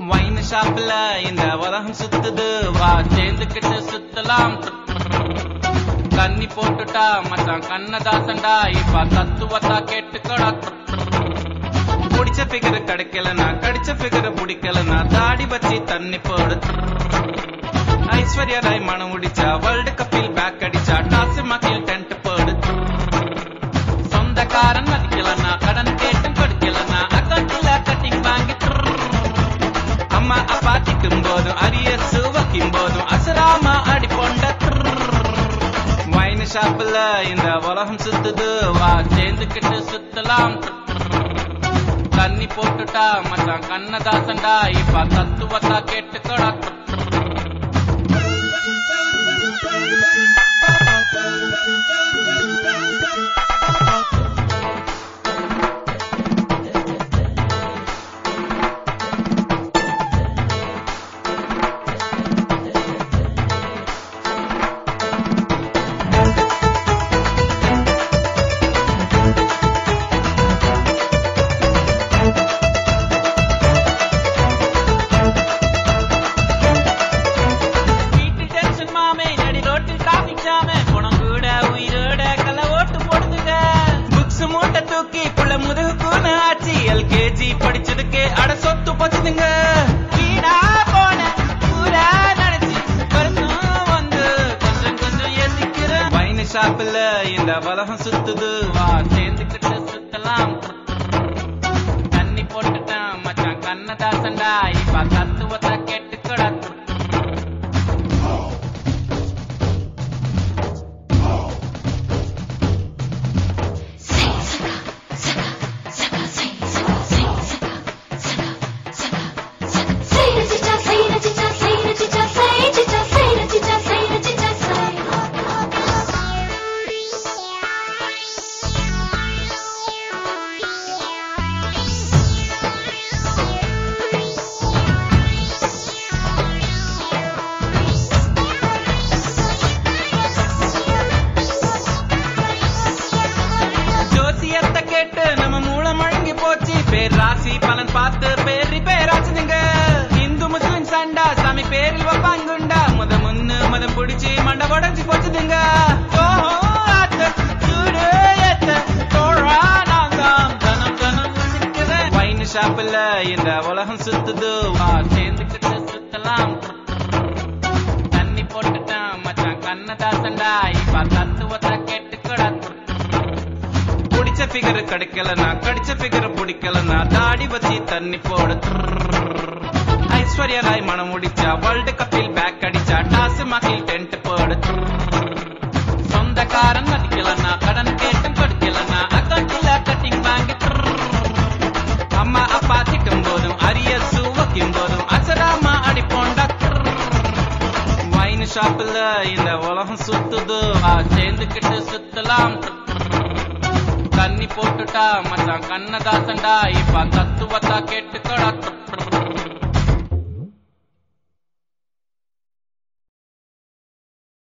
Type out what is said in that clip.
wine ஷாப்ல இந்த உலகம் சுத்துது வா சேர்ந்துக்கிட்டு சுத்தலாம் தண்ணி போட்டுட்டா மச்சான் கண்ணதாசன்டா இப்ப தத்துவத்தா கேட்டுக்கடா புடிச்ச பிகர் கிடைக்கலனா கடிச்ச பிகர் பிடிக்கலனா தாடி வச்சு தண்ணி போடு ஐஸ்வர்யா ராய் மனம் முடிச்சா வேர்ல்டு கப்பில் பேக் அடிச்சா டாஸ் மக்கில் டென்ட் போடு சொந்தக்காரன் மதிக்கலனா கடன் கேட்டும் கொடுக்கலனா அக்கௌண்ட்ல கட்டிங் வாங்கி அம்மா அப்பா திட்டும் போதும் அரிய சுவக்கும் போதும் அசராமா அடி பொண்ட வைன் ஷாப்ல இந்த உலகம் சுத்துது வா சேர்ந்துக்கிட்டு சுத்தலாம் தண்ணி போட்டுட்டா மச்சான் கண்ணதாசன்டா இப்ப தத்துவத்தா கேட்டுக்கடா வீட்டு டென்ஷன் மாமே நடி ரோட்டில் டிராபிக் ஜாமே குணம் கூட உயிரோட கல ஓட்டு போடுதுங்க புக்ஸ் மூட்டை தூக்கி புள்ள முதுகு கூன ஆச்சு எல்கேஜி படிச்சதுக்கு அட சொத்து போச்சுதுங்க வீணா போன ஊரா நினைச்சு வருஷம் வந்து கொஞ்சம் கொஞ்சம் ஏசிக்கிறேன் வைன் ஷாப்ல இந்த உலகம் சுத்துது வா சேர்ந்துக்கிட்டு சுத்தலாம் தண்ணி போட்டுட்டான் மச்சான் கண்ணதாசன்டா இப்ப தத்துவத்தை கேட்டுக்கடா ஜோசியத்தை கேட்டு நம்ம மூளை முழங்கி போச்சு பேர் ராசி பலன் பார்த்து பேர் ரிப்பேர் ஆச்சுதுங்க இந்து முஸ்லிம் சண்டா சாமி பேரில் வைப்பாங்குண்டா முத முன்னு மதம் பிடிச்சி மண்டை உடஞ்சி போச்சுதுங்க ஓஹோ ஆத்த சூடு ஏத்த தோழா நான் தான் தனம் தனம் சிக்கிறேன் வைன் ஷாப்ல இந்த உலகம் சுத்துது வா சேர்ந்துக்கிட்டு சுத்தலாம் தண்ணி போட்டுட்டான் மச்சான் கண்ணதாசன்டா இப்ப தத்துவத்தை கேட்டுக்கடா புடிச்ச பிகர் கிடைக்கலனா கடிச்ச பிகர் பிடிக்கலனா தாடி வச்சு தண்ணி போடு ஐஸ்வர்யா ராய் மனம் முடிச்சா வேர்ல்டு கப்பில் பேக் அடிச்சா டாஸ் மகில் டென்ட் போடு சொந்தக்காரன் மதிக்கலனா கடன் கேட்டும் கொடுக்கலனா அக்கௌண்ட்ல கட்டிங் வாங்கி அம்மா அப்பா திட்டும் போதும் அரிய சுவக்கும் போதும் அசராமா அடி போண்டா வைன் ஷாப்ல இந்த உலகம் சுத்துது வா சேர்ந்துக்கிட்டு சுத்தலாம் தண்ணி போட்டுட்டா மச்சான் கண்ணதாசன்டா இப்ப தத்துவத்தா கேட்டுக்கடா